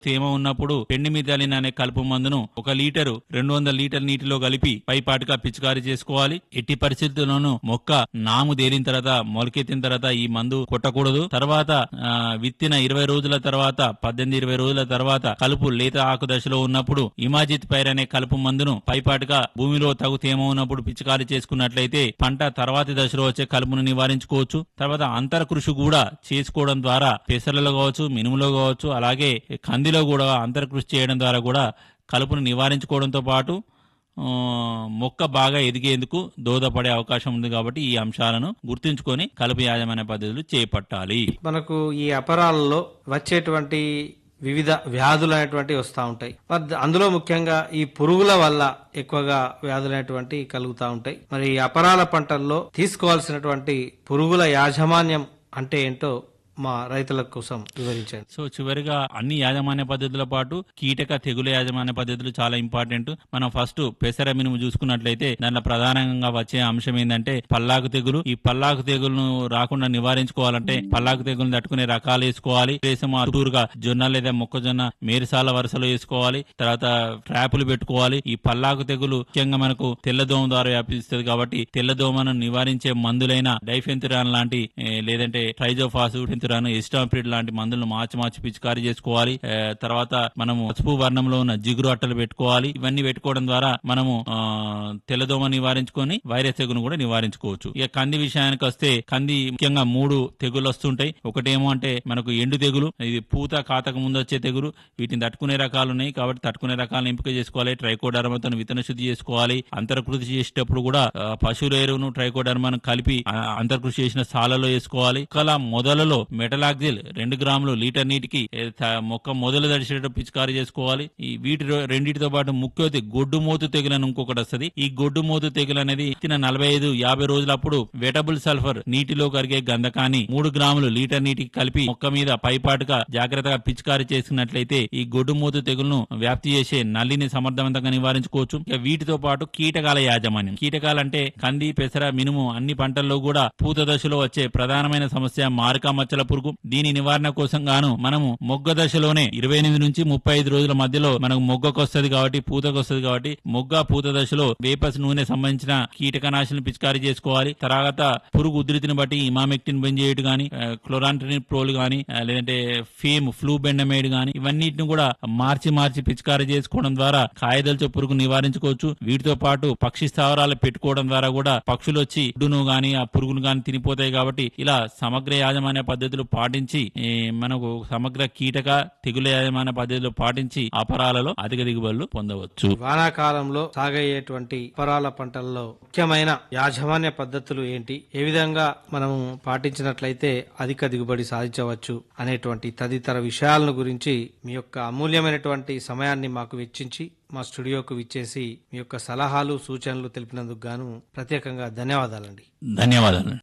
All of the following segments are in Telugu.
తేమ ఉన్నప్పుడు పెండిమిథాలిన్ అనే కలుపు మందును ఒక లీటరు రెండు వందల లీటర్ నీటిలో కలిపి పైపాటుగా పిచికారీ చేసుకోవాలి ఎట్టి పరిస్థితుల్లోనూ మొక్క నాము తేలిన తర్వాత మొలకెత్తిన తర్వాత ఈ మందు కొట్టకూడదు తర్వాత ఆ, విత్తిన ఇరవై రోజుల తర్వాత పద్దెనిమిది ఇరవై రోజుల తర్వాత కలుపు లేత ఆకు దశలో ఉన్నప్పుడు ఇమాజిత్ పైర్ అనే కలుపు మందును పైపాటుగా భూమిలో తగు తేమ ఉన్నప్పుడు పిచికారీ చేసుకున్నట్లయితే పంట తర్వాతి దశలో వచ్చే కలుపును నివారించుకోవచ్చు తర్వాత అంతర కృషి కూడా చేసుకోవడం ద్వారా పెసరలో కావచ్చు మినుములో కావచ్చు అలాగే కందిలో కూడా అంతర కృషి చేయడం ద్వారా కూడా కలుపును నివారించుకోవడంతో పాటు ఆ, మొక్క బాగా ఎదిగేందుకు దోహదపడే అవకాశం ఉంది కాబట్టి ఈ అంశాలను గుర్తుంచుకొని కలుపు యాజమాన్య పద్ధతులు చేపట్టాలి మనకు ఈ అపరాలలో వచ్చేటువంటి వివిధ వ్యాధులు అనేటువంటివి వస్తూ ఉంటాయి మరి అందులో ముఖ్యంగా ఈ పురుగుల వల్ల ఎక్కువగా వ్యాధులు అనేటువంటి కలుగుతూ ఉంటాయి మరి ఈ అపరాల పంటల్లో తీసుకోవాల్సినటువంటి పురుగుల యాజమాన్యం అంటే ఏంటో మా రైతుల కోసం వివరించండి సో చివరిగా అన్ని యాజమాన్య పద్ధతుల పాటు కీటక తెగుల యాజమాన్య పద్ధతులు చాలా ఇంపార్టెంట్ మనం ఫస్ట్ పెసర మినుము చూసుకున్నట్లయితే దాంట్లో ప్రధానంగా వచ్చే అంశం ఏంటంటే పల్లాకు తెగులు ఈ పల్లాకు తెగులను రాకుండా నివారించుకోవాలంటే పల్లాకు తెగులను తట్టుకునే రకాలు వేసుకోవాలి దేశం అటూరుగా జొన్న లేదా మొక్కజొన్న మేరిసాల వరుసలో వేసుకోవాలి తర్వాత ట్రాపులు పెట్టుకోవాలి ఈ పల్లాకు తెగులు ముఖ్యంగా మనకు తెల్లదోమ ద్వారా వ్యాపిస్తుంది కాబట్టి తెల్లదోమను నివారించే మందులైన డైఫెంతురాన్ లాంటి ఏ, లేదంటే ట్రైజోఫాస్ ఫెంతురాన్ ఎస్టాంపిడ్ లాంటి మందులను మార్చి మార్చి పిచికారీ చేసుకోవాలి ఏ, తర్వాత మనము పసుపు వర్ణంలో ఉన్న జిగురు అట్టలు పెట్టుకోవాలి ఇవన్నీ పెట్టుకోవడం ద్వారా మనము ఆ, తెల్లదోమ నివారించుకొని వైరస్ తెగును కూడా నివారించుకోవచ్చు ఇక కంది విషయానికి వస్తే కంది ముఖ్యంగా మూడు తెగులు వస్తుంటాయి ఒకటేమో అంటే మనకు ఎండు తెగులు ఇది పూత కాతక ముందు వచ్చే తెగులు వీటిని తట్టుకునే రకాలు ఉన్నాయి కాబట్టి తట్టుకునే రకాలను ఎంపిక చేసుకోవాలి ట్రైకోడర్మతో విత్తన శుద్ధి చేసుకోవాలి అంతర్కృషి చేసేటప్పుడు కూడా ఆ, పశువుల ఎరువును ట్రైకోడర్మాను కలిపి ఆ, అంతర్కృషి చేసిన సాలలో వేసుకోవాలి ఒకలా మొదలలో మెటలాక్సిల్ రెండు గ్రాములు లీటర్ నీటికి ఏ, త- మొక్క మొదలు తడిచేటట్టు పిచికారీ చేసుకోవాలి ఈ వీటి రో- రెండింటితో పాటు ముఖ్యతి గొడ్డు మోతు తెగులు అని ఇంకొకటి వస్తుంది ఈ గొడ్డు మోతు తెగులు అనేది ఇచ్చిన నలభై ఐదు యాభై రోజులప్పుడు వెటబుల్ సల్ఫర్ నీటిలో కరిగే గంధకాన్ని మూడు గ్రాములు లీటర్ నీటికి కలిపి మొక్క మీద పైపాటుగా జాగ్రత్తగా పిచికారీ చేసుకున్నట్లయితే ఈ గొడ్డు మోతు తెగులను వ్యాప్తి చేసే నల్లిని సమర్థవంతంగా నివారించుకోవచ్చు ఇక వీటితో పాటు కీటకాల యాజమాన్యం కీటకాలంటే కంది పెసర మినుము అన్ని పంటల్లో కూడా పూత దశలో వచ్చే ప్రధానమైన సమస్య మారక మచ్చల పురుగు దీని నివారణ కోసం గాను మనము మొగ్గ దశలోనే ఇరవై ఎనిమిది నుంచి ముప్పై ఐదు రోజుల మధ్యలో మనకు మొగ్గకు వస్తుంది కాబట్టి పూతకు వస్తుంది కాబట్టి మొగ్గ పూత దశలో వేపస్ నూనె సంబంధించిన కీటకనాశిని పిచికారీ చేసుకోవాలి తర్వాత పురుగు ఉధృతిని బట్టి ఇమామెక్టిన్ బెంజేయుడ్ గాని క్లోరాంట్రిన్ ప్రోల్ గాని ఆ, లేదంటే ఫేమ్ ఫ్లూ బెండమేడ్ గాని ఇవన్నిటిని కూడా మార్చి మార్చి పిచికారీ చేసుకోవడం ద్వారా కాయదల్చే పురుగు నివారించుకోవచ్చు వీటితో పాటు పక్షి స్థావరాలు పెట్టుకోవడం ద్వారా కూడా పక్షులు వచ్చి గుడ్డును గాని ఆ పురుగును గాని తినిపోతాయి కాబట్టి ఇలా సమగ్ర యాజమాన్య పద్ధతులు పాటించి ఈ, మనకు సమగ్ర కీటక తెగుల యాజమాన్య పద్ధతులు పాటించి అపరాలలో అధిక దిగుబడులు పొందవచ్చు వానాకాలంలో సాగయ్యేటువంటి పరాల పంటల్లో ముఖ్యమైన యాజమాన్య పద్ధతులు ఏంటి ఏ విధంగా మనము పాటించినట్లయితే అధిక దిగుబడి సాధించవచ్చు అనేటువంటి తదితర విషయాలను గురించి మీ యొక్క అమూల్యమైనటువంటి సమయాన్ని మాకు వెచ్చించి మా స్టూడియోకు విచ్చేసి మీ యొక్క సలహాలు సూచనలు తెలిపినందుకు గాను ప్రత్యేకంగా ధన్యవాదాలండి ధన్యవాదాలు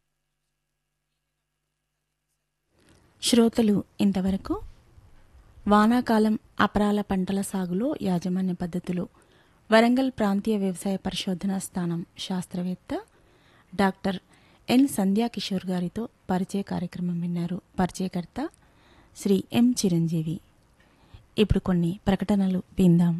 శ్రోతలు ఇంతవరకు వానాకాలం అపరాల పంటల సాగులో యాజమాన్య పద్ధతులు వరంగల్ ప్రాంతీయ వ్యవసాయ పరిశోధనా స్థానం శాస్త్రవేత్త డాక్టర్ ఎన్ సంధ్యా కిషోర్ గారితో పరిచయ కార్యక్రమం విన్నారు పరిచయకర్త శ్రీ ఎం చిరంజీవి ఇప్పుడు కొన్ని ప్రకటనలు విందాం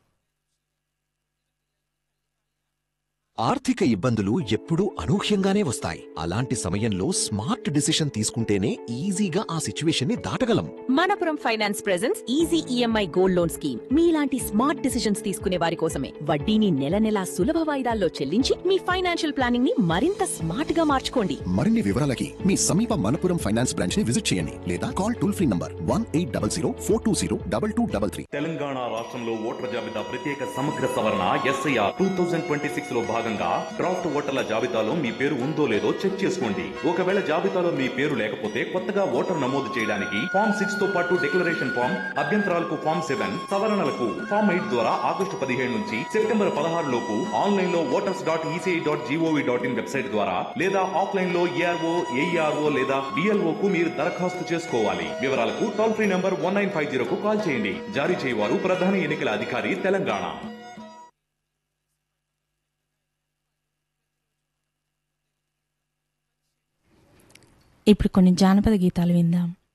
ఆర్థిక ఇబ్బందులు ఎప్పుడూ అనూహ్యంగానే వస్తాయి అలాంటి సమయంలో స్మార్ట్ డిసిషన్ తీసుకుంటేనే ఈజీగా ఆ సిచ్యువేషన్ ని దాటగలం Manappuram finance presence easy EMI gold loan scheme మీలాంటి స్మార్ట్ డిసిషన్స్ తీసుకునే వారి కోసమే వడ్డీని నెల నెలా సులభ వాయిదాల్లో చెల్లించి మీ ఫైనాన్షియల్ ప్లానింగ్ ని మరింత స్మార్ట్ గా మార్చుకోండి మరిన్ని వివరాలకి మీ సమీప మనపురం ఫైనాన్స్ బ్రాంచ్ ని విజిట్ చేయండి లేదా call toll free number one eight double zero four two zero double two double three Telangana రాష్ట్రంలో ఓటర్ల జాబితా ప్రత్యేక సమగ్ర సవరణ SIR two thousand twenty six లో భాగంగా డ్రాఫ్ట్ ఓటర్ల జాబితాలో మీ పేరు ఉందో లేదో చెక్ చేసుకోండి ఒకవేళ జాబితాలో మీ పేరు లేకపోతే కొత్తగా ఓటర్ నమోదు చేయడానికి ఫామ్ సిక్స్ తో పాటు డిక్లరేషన్ ఫామ్ అభ్యంతరాలకు ఫామ్ సెవెన్ సవరణలకు ఫామ్ ఎయిట్ ద్వారా ఆగస్టు పదిహేడు నుంచి సెప్టెంబర్ పదహారు లోపు ఆన్లైన్ లో voters dot ECI dot GOV dot in website ద్వారా లేదా ఆఫ్లైన్ లో ఏఆర్ఓ ఏఈఆర్ఓ లేదా బిఎల్ఓ కు మీరు దరఖాస్తు చేసుకోవాలి వివరాలకు toll free number one nine five జీరోకు కాల్ చేయండి జారీ చేయవారు ప్రధాన ఎన్నికల అధికారి తెలంగాణ ఇప్పుడు కొన్ని జానపద గీతాలు విందాం